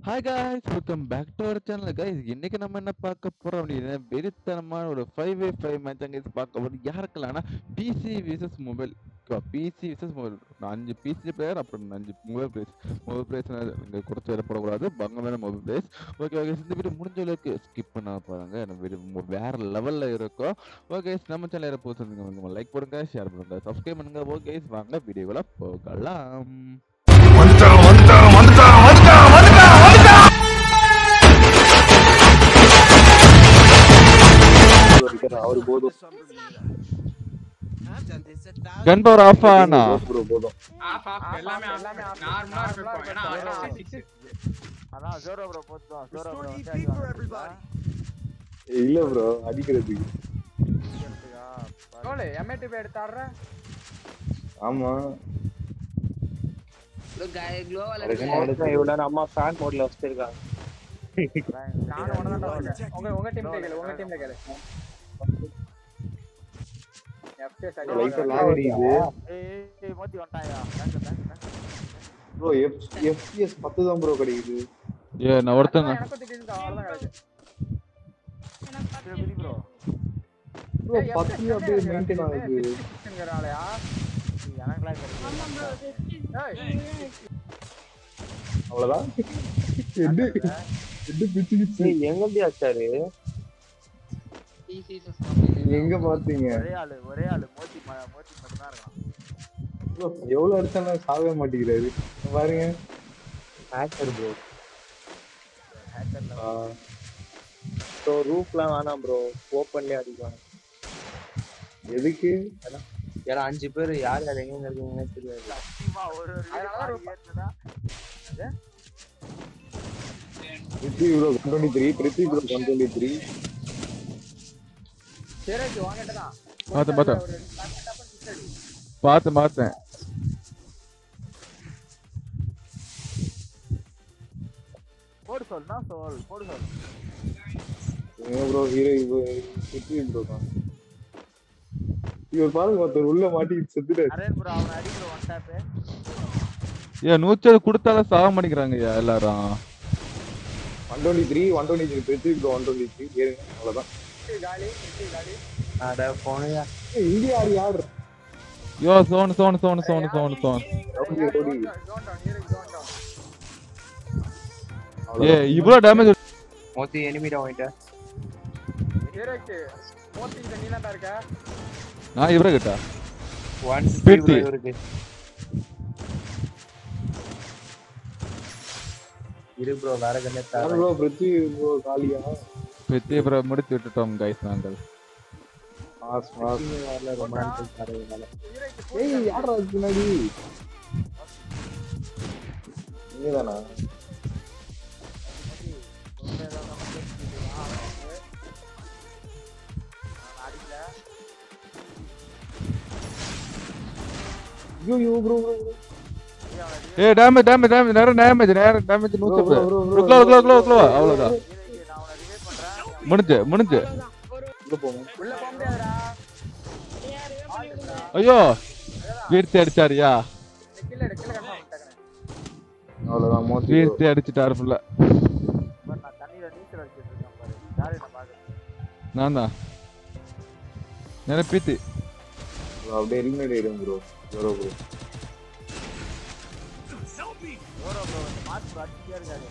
Hi guys welcome back to our channel guys இன்னைக்கு நம்ம என்ன பார்க்க போறோம் அப்படின்னா வெறித்தனமான ஒரு ஃபைவ் வே ஃபைவ் மேட்ச் அங்கே பார்க்க போறோம் யாருக்கெல்லாம்னா PC versus mobile PC versus mobile அஞ்சு பிசி பிளேயர் அப்புறம் அஞ்சு மொபைல் பிளேஸ் மொபைல் பிளேஸ் இங்கே கொடுத்து இடப்படக்கூடாது பங்கமான மொபைல் பிளேஸ் ஓகே ஓகே இந்த வீடியோ முடிஞ்ச அளவுக்கு ஸ்கிப் பண்ண பாருங்க எனக்கு வீடியோ மு- வேற லெவல்ல இருக்கும் ஓகே நம்ம சேனல் யாரை போச்சுருங்க லைக் பண்ணுங்க ஷேர் பண்ணுங்க சப்ஸ்கிரைப் பண்ணுங்க ஓகே வாங்க வீடியோவில் போகலாம் வந்துட்டான் வந்துட்டான் வந்துட்டான் வந்துட்டான் வந்துட்டான் வந்துட்டான் அவரு போதும் கன் பவர் ஆஃப் ஆனா ப்ரோ போதும் ஆஃப் ஆஃப் எல்லாமே எல்லாமே நார்மலா இருக்கும் ஏன்னா ஆட்டோ சிக்ஸ் அதான் ஜோரோ ப்ரோ போட்டுதான் ஜோரோ ப்ரோ இல்ல ப்ரோ அடிக்கிறதுக்கு கோல் எம்ஏடி போய் எடுத்து ஆடுற ஆமா இவ்வளவு அம்மா ஃபேன் மோட்ல வச்சிருக்காங்க நானும் ஒண்ணு தான் வச்சேன் உங்க உங்க டீம்ல கேளு உங்க டீம்ல கேளு FPS அடி லைட்டா லாக் அடிக்குது ஏய் ஏய் மோதி வந்துட்டாயா bank bank bank bro F FPS பத்து தான் ப்ரோ கிடைக்குது ஏ நான் ஒருத்தங்க எனக்கும் திடீர்னு அவ்வளவுதான் கிடைச்சு குடி ப்ரோ ப்ரோ பத்து அப்படியே மெயின்டைன் ஆகுது ஆளையா எனக்குலாம் கிடையாது அவ்வளவுதான் எட்டு எட்டு பிச்சுக்கிச்சு ஏய் எங்கடி ஆச்சாரு எங்க பாத்தீங்க ஒரே ஆளு ஒரே ஆளு மோதி ம- மோதி மட்டும் தான் இருக்கான் ப்ரோ எவ்வளவு அடிச்சாலும் சாகவே மாட்டேங்கிறாரு பாருங்க ஹேக்கர் ப்ரோ ஹேக்கர்ல ஆ, ப்ரோ ரூஃப்லாம் வேணாம் ப்ரோ ஓப்பன்லயே அடிக்கலாம் எதுக்கு ஏன்னா அஞ்சு பேர் யார் யார் எங்க இருக்கீங்கன்னே தெரியாது Prithvi bro one twenty three Prithvi bro one twenty three சரி வாங்கிட்டு தான் பார்த்தேன் பார்த்தேன் பார்த்தேன் பார்த்தேன் போடு சொல்னா சொல் போடு சொல் எங்க ப்ரோ ஹீரோ பிருத்வி ப்ரோ தான் இவர் பாருங்க ஒருத்தர் உள்ள மாட்டிக்கிட்டு செத்துட்டாரு அரேன் ப்ரோ அவன் அடிக்கிற ஒன் டாப் ஏ நூச்சது கொடுத்தாலும் சாக மாட்டேங்கிறாங்க எல்லாரும் one twenty three one twenty three Prithvi bro one twenty three ஏறுங்க அவ்வளவுதான் காலி காலி அட போனையா ஏய், இங்க யார் யார் yo zone zone zone zone zone zone rowdy rowdy zone down hero zone down ஏ இவ்வளோ டேமேஜ் மோத்தி எனிமிடா வாங்கிட்ட ஹீரோக்கு மோத்தி இந்த நீ தான் இருக்க நான் இவரை கிட்ட ஒன் Fifty. இருக்கு இரு ப்ரோ வேற கண்ணே யார் ப்ரோ பிருத்வி ப்ரோ காலியா பெத்தி இவரை முடித்து விட்டுட்டோம் கைஸ் நாங்கள் மாஸ் மாஸ் வரல ரொமான்டிக் தரதுனால ஹீரோக்கு ஏய் யாரா அதுக்கு பின்னாடி நீங்கதானா ஐயோ ஐயோ ப்ரோ ப்ரோ ஏ டேமேஜ் டேமேஜ் டேமேஜ் நிறைய டேமேஜ் நிறைய டேமேஜ் நூற்றி bro, bro, bro, க்ளோ க்ளோ க்ளோ க்ளோ அவ்வளோதான் நான் உன ரிவே பண்றேன் முடிஞ்சு முடிஞ்சு உள்ள போங்க உள்ள போக முடியாதுடா ஐயோ வீழ்த்தி அடிச்சாரியா இந்த கில்ல எடு கில்ல கன்ஃபார்ம் பண்ணிட்டேன் அவ்வளவுதான் மோத்தி வீழ்த்தி அடிச்சிட்டாரு ஃபுல்லா பாரு, நான் தண்ணியில நீச்சல் அடிச்சிட்டு இருக்கேன் பாரு யாரு என்ன பாக்குறது நான் தான் நிறைய பீத்தி bro, அப்படியே எலிமினேட் ஆயிடும் bro bro bro bro bro mark அடிச்சிட்டே இருக்காரு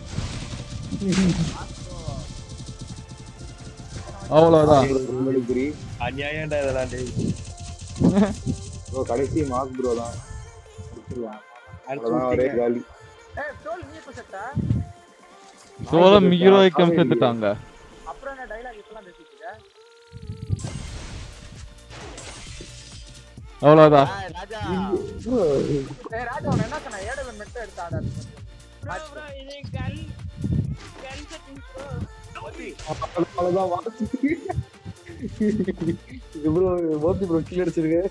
அவ்வளோதான் த்ரீ அநியாயம்டா இதெல்லாம் டேய் ப்ரோ கடைசி மார்க் ப்ரோ தான் முடிச்சிடலாம் அவ்வளவுதான் ஒரே காலி ஏய் டோல் நீ எப்ப செட்டா சோளம் ஹீரோய்க்கம் செத்துட்டாங்க அப்புறம் என்ன டைலாக் இப்பலாம் பேசிட்டு இருக்க அவ்வளோதான் ராஜா bro, ஏய் ராஜா உன என்ன சொன்ன ஏடவன் மெட்ட எடுத்து ஆடாது அவ்வளவுதான் வாசி இது ப்ரோ மோத்தி ப்ரோ கீழே அடிச்சிருக்கு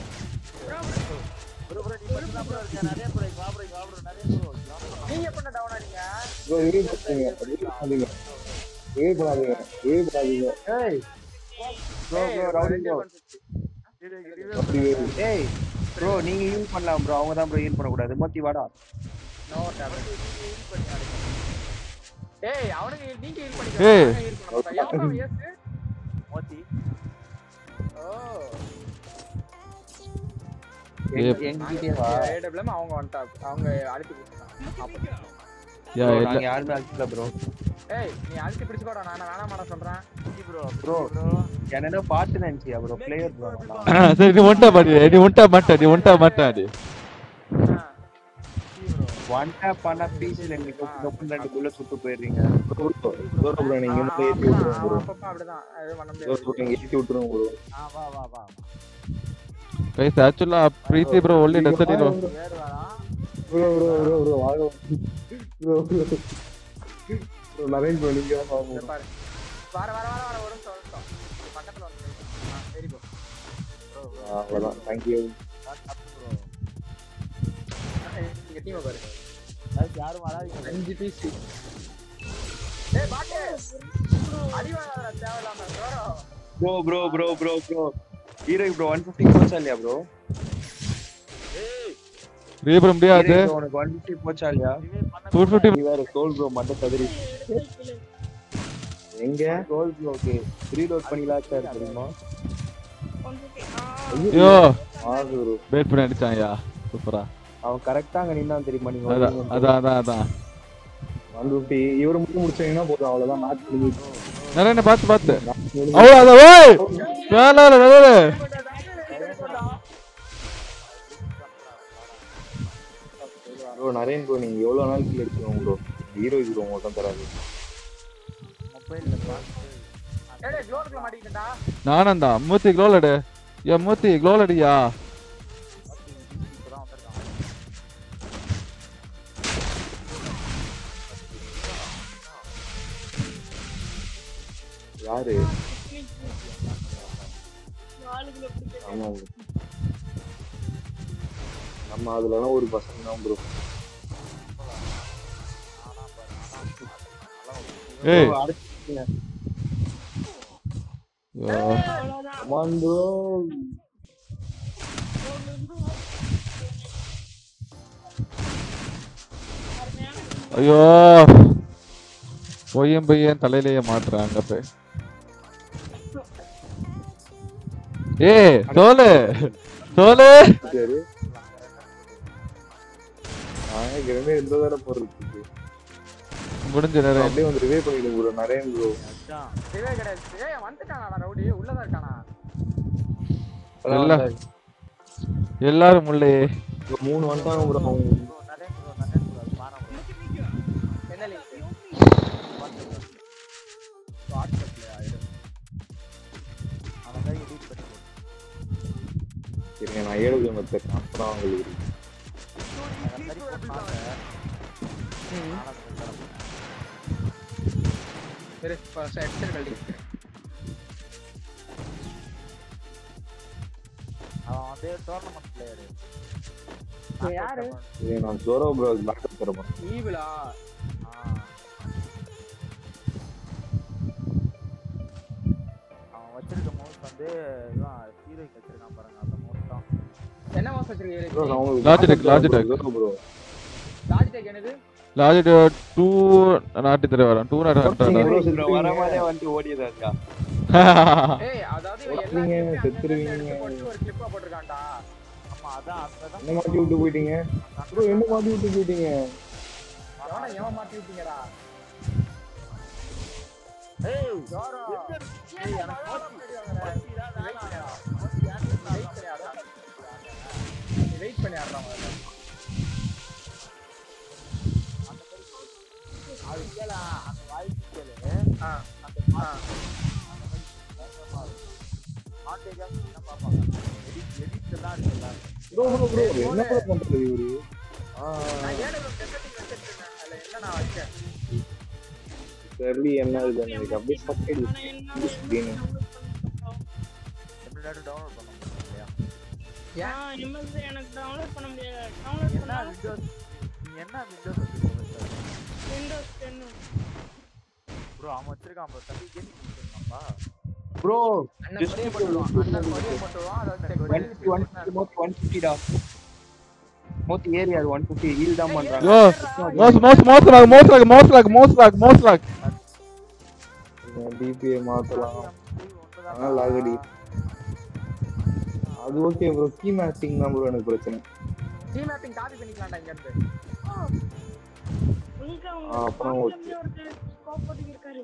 ப்ரோ ப்ரோ நீ மட்டும் தான் ப்ரோ இருக்க நிறைய ப்ரோ வா ப்ரோ வா ப்ரோ நிறைய ப்ரோ நீங்க எப்ப டவுன் ஆனீங்க ப்ரோ ரிவே பண்ணாதீங்க ரிவே பண்ணாதீங்க ரிவே பண்ணாதீங்க ஏய் ப்ரோ ப்ரோ ரவுடி ப்ரோ அப்படி ஏய் ப்ரோ நீங்க ஹீல் பண்ணலாம் ப்ரோ அவங்க தான் ப்ரோ ஹீல் பண்ண கூடாது மோத்தி வாடா நோ டேப்லெட் ஏய் அவனுக்கு நீங்க ஹீல் ஏய். பண்ணிக்கோ ஹீல் பண்ண எவனோ எஸ் மோத்தி ஓ ஏய், எங்கிட்டேவா ஏடபிள்யூஎம் அவங்க வந்துட்டாங்க அவங்க அழுத்தி பிடிச்சாங்க யா bro, இல்ல நாங்க யாருமே அடிக்கல ப்ரோ ஏய் நீ அழுத்தி பிடிச்சுக்கோடா நான் வேணாம் மாட சொல்றேன் ப்ரோ Bro. ப்ரோ என்ன பாட்டு நினைச்சியா ப்ரோ பிளேயர் ப்ரோ சரி நீ ஒன்ட்டா பாடி நீ ஒன்ட்டா மாட்டா நீ ஒன்ட்டா மாட்டாடி ஒன் டேப் பண்ணா பீஸ்ல எங்களுக்கு டொப்பன் ரெண்டு புல்லட் சுட்டு போயிடுறீங்க ப்ரோ ப்ரோ ப்ரோ நீங்க இன்னும் ஏத்தி விட்டுருங்க ப்ரோ அப்பப்ப அப்படிதான் அது பண்ண ப்ரோ ப்ரோ முடியாது நீங்க ஏத்தி விட்டுருங்க ப்ரோ ஆ வா வா வா ಗೈಸ್ ಆಕ್ಚುಲಿ ಪ್ರೀತಿ ಬ್ರೋ ಒಳ್ಳೆ ಡೆಸರ್ಟ್ ಇರೋ ஏறு வரா ப்ரோ ப்ரோ ப்ரோ ப்ரோ வாங்க bro bro bro Naren bro நீங்க தான் இதை பாருங்க பாரு வர வர வர வர ஒரு நிமிஷம் ஒரு நிமிஷம் பக்கத்துல வந்து சரி ப்ரோ அவ்வளவுதான் தேங்க்யூ ப்ரோ இங்க டீமை பாரு அது யாரும் வராதீங்க அஞ்சு பீஸ் ஏய் பாட்டு அடி வாங்காத தேவையில்லாம bro bro bro bro bro bro hero bro one fifty போச்சா இல்லையா ப்ரோ ರೀಬ್ರೋ முடியாது உனக்கு ஒன் ஃபிஃப்டி போச்சா இல்லையா ரிவே பண்ண டூ ஃபிஃப்டி நீ வேற சோல் ப்ரோ மண்ட சதுரி எங்க கோல் ப்ரோ ஓகே ரீலோட் பண்ணிலாம் சார் தெரியுமா ஐயோ ஆகுது ப்ரோ பேட் பண்ணி அடிச்சான்யா சூப்பரா அவன் கரெக்டா அங்க நின்னான் தெரியுமா நீங்க அதான் வருவீங்கன்னு. அதான் அதான் அதான் ஒன் ஃபிஃப்டி இவரை மட்டும் முடிச்சீங்கன்னா போதும் அவ்வளவுதான் மேட்ச் முடிஞ்சிச்சு நிறைய பார்த்து பார்த்து match முடிஞ்சிச்சு. அவ்வளோ அத ஓய் வேலை இல்லை வேலை ப்ரோ நரேன் ப்ரோ நீங்க எவ்வளவு நாள் கீழ எடுத்துக்கோங்க ப்ரோ ஹீரோ ப்ரோ மட்டும் தராது மொபைல்ல பார்த்து ஏய் ஜோடுக்குள்ள மாட்டிக்கிட்டா நானந்தா மூத்தி க்ளோல் அடு யா மூத்தி க்ளோல் அடியா இப்பதான் வந்திருக்கான் யாரு ஆமா bro. நம்ம அதுலலாம் ஒரு பசங்க தான் ப்ரோ ஏய் Bro, அடுத்து ஐயோ. கமான் ப்ரோ ஐயோ பொய்யன் பையன் தலையிலேயே மாட்டுறாங்க போய் ஏய் சோலு சோலு சரி நான் இனிமே எந்த தடவை போடுறதுக்கு முடிஞ்ச நேரம் அப்படியே வந்து ரிவே பண்ணிடுங்க ப்ரோ நரேன் ப்ரோ அதான் இதுவே கிடையாது ஏய் வந்துட்டானா ரவுடி உள்ளதா இருக்கானா எல்லாம் எல்லாரும் முள்ளே மூணு வந்துட்டாங்க ப்ரோ ப்ரோ நிறைய ப்ரோ நிறைய ப்ரோ அது பாரம் ப்ரோ என்ன லிங்க் வாட்ஸ்அப்ல வாட்ஸ்அப்ல அவன் தான் எடிட் பண்ணி போடு. இருங்க நான் ஏழு கிலோமீட்டர் அப்புறம் உங்களுக்கு அவன் சரி போட்டாங்க ஆனா அது தரப்பு. சரி ஃபர்ஸ்ட் எக்ஸல் கழட்டி அவன் வந்து டோர்னமெண்ட் பிளேயர் யாரு? இது நான் ஜோரோ ப்ரோ பேக்கப் தரப்போம் ஈவிலா அவன் வச்சிருக்க மவுஸ் வந்து இவன் ஹீரோயிக் வச்சிருக்கான் பாருங்க அந்த மவுஸ் தான் என்ன மாஸ் ப்ரோ வச்சிருக்கீங்க நான் உங்களுக்கு Logitech, Logitech. Zoro bro Logitech என்னது லாஜிட் டூ நாட்டி தர வரும் டூ நாட் நீங்க ஹண்ட்ரட் bro ப்ரோ வர மாதிரியே வந்து ஓடியதா ஏய் அதாவது இவன் ஓட்டுறீங்க, எல்லா clip-ஐயும் செத்துருவீங்க. அங்கங்க எடுத்து போட்டு ஒரு கிளிப்பா போட்டிருக்கான்டா ஆமா அதான் அங்கதான் என்ன மாட்டி விட்டு போயிட்டீங்க ப்ரோ என்ன மாட்டி விட்டு போயிட்டீங்க எவனை எவன் மாட்டி விட்டீங்கடா ஏய் ஜோரோ ஏய் எனக்கு மோத்தி வெயிட் பண்ணி ஆடுறான் அது கேள அந்த வாய்ஸ் கேளு ஆ அந்த பாட்டு அந்த மாதிரி மாட்டேஜா என்ன பாப்பாங்க எடிட் எடிட் எல்லாம் இருக்கு எல்லாரும் ப்ரோ ப்ரோ ப்ரோ என்ன ப்ரோ பண்றது இவரு ஆ நான் ஏழு டெசர்ட்டிங் வச்சிருக்கேன் அதுல என்ன நான் வச்சேன் தெரியல என்ன இது எனக்கு அப்படியே சக்கடி ஸ்கிரீன் எமுலேட்டர் டவுன்லோட் பண்ண முடியும் இல்லையா ஆ, இனிமேல் எனக்கு டவுன்லோட் பண்ண முடியாது டவுன்லோட் என்ன பண்ணா விண்டோஸ் நீ என்ன விண்டோஸ் வச்சிருக்க விண்டோஸ் 10 ப்ரோ அவன் வச்சிருக்கான் ப்ரோ தம்பி கேமிங் வச்சிருக்கான்ப்பா ப்ரோ அண்ணன் கொரிய போட்டுருவான் அண்ணன் கொரிய போட்டுருவான் அதை செக் பண்ணி one fifty one fifty one ஃபிஃப்டிடா மோத்தி ஏறி அது ஒன் ஃபிஃப்டி ஹீல் தான் பண்றாங்க யோ மோஸ் மோஸ் மோஸ் லாக் மோஸ் லாக் மோஸ் லாக் மோஸ் லாக் மோஸ் லாக் டிபிஏ மாத்தலாம் ஆனால் லாகடி அது ஓகே ப்ரோ கீ மேட்சிங் தான் ப்ரோ எனக்கு பிரச்சனை டீம் மேப்பிங் காப்பி பண்ணிக்கலாம்டா இங்க இருந்து உனக்கு ஆ, அப்புறம் அவங்க okay. ஒருத்தர் ஸ்கோப் போட்டு இருக்காரு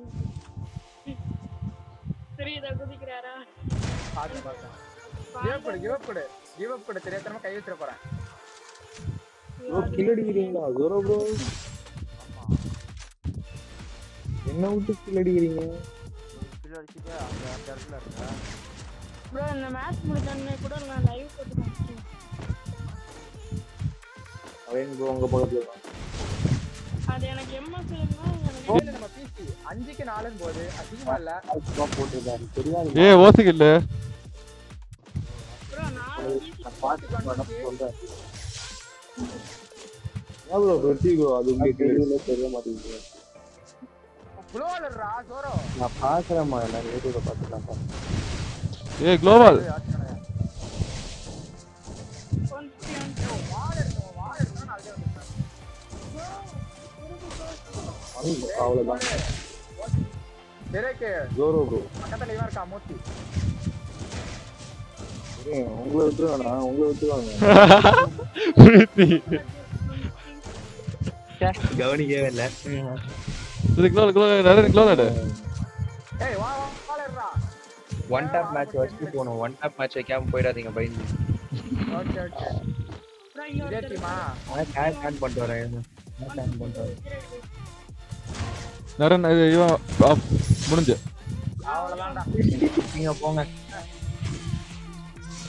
தெரியுதா குதிக்கிறாரா பாத்து பாத்து கிவ் அப் கொடு கிவ் அப் கொடு கிவ் அப் கொடு தெரியாதனமா கை வச்சிர போறேன் ப்ரோ கில் அடிக்கிறீங்களா ஜோரோ ப்ரோ என்ன விட்டு கில் அடிக்கிறீங்க கிலோ அடிச்சுட்டு அந்த அந்த இடத்துல இருக்க ப்ரோ இந்த மேட்ச் முடிஞ்சோடனே கூட நான் லைவ் போட்டு காமிச்சேன் அவன் ப்ரோ உங்க பக்கத்துல தான் அது எனக்கு எம்எஸ் எனக்கு போது நம்ம பிசி அஞ்சுக்கு நாலுன்னு போது அதிகமா இல்ல போட்டுருக்காரு தெரியாது ஏ ஓசிக்கு இல்ல ப்ரோ நாலு நான் பார்த்து மேடம் சொல்றேன் ஏன் ப்ரோ பிரத்திகோ அது உங்களுக்கு தெரியல தெரிய மாட்டேங்குது குளோலர்ரா ஜோரோ நான் பாக்குறேம்மா எல்லாரும் யூடியூப்ல பாத்துக்கலாம் ஏ குளோபல் ஒன் ஃபிஃப்டி ஒன் வால் எடுத்தோம் வால் எடுத்தோம் நாலு பேர் அவ்வளவுதான் டெரேக்கு ஜோரோ ப்ரோ பக்கத்துல இவன் இருக்கா மூர்த்தி உங்களை விட்டுருவானா உங்களை விட்டுருவாங்க கவனிக்கவே இல்ல இது குளோ குளோ நடு குளோ நடு ஏய் வா வா வால் எடுறா ஒன் டாப் மேட்ச் வச்சுட்டு போகணும் ஒன் டாப் மேட்ச் வைக்காம போயிடாதீங்க பயந்து ஓகே ஓகே ப்ரோ இங்க இதே ஒருத்தர் டீமா நான் கேன் கேன் பண்ணிட்டு வரேன் கேன் பண்ணிட்டு வரேன் நரன் இது இவன் ஆஃப் முடிஞ்சு அவ்வளவுதான்டா நீங்க போங்க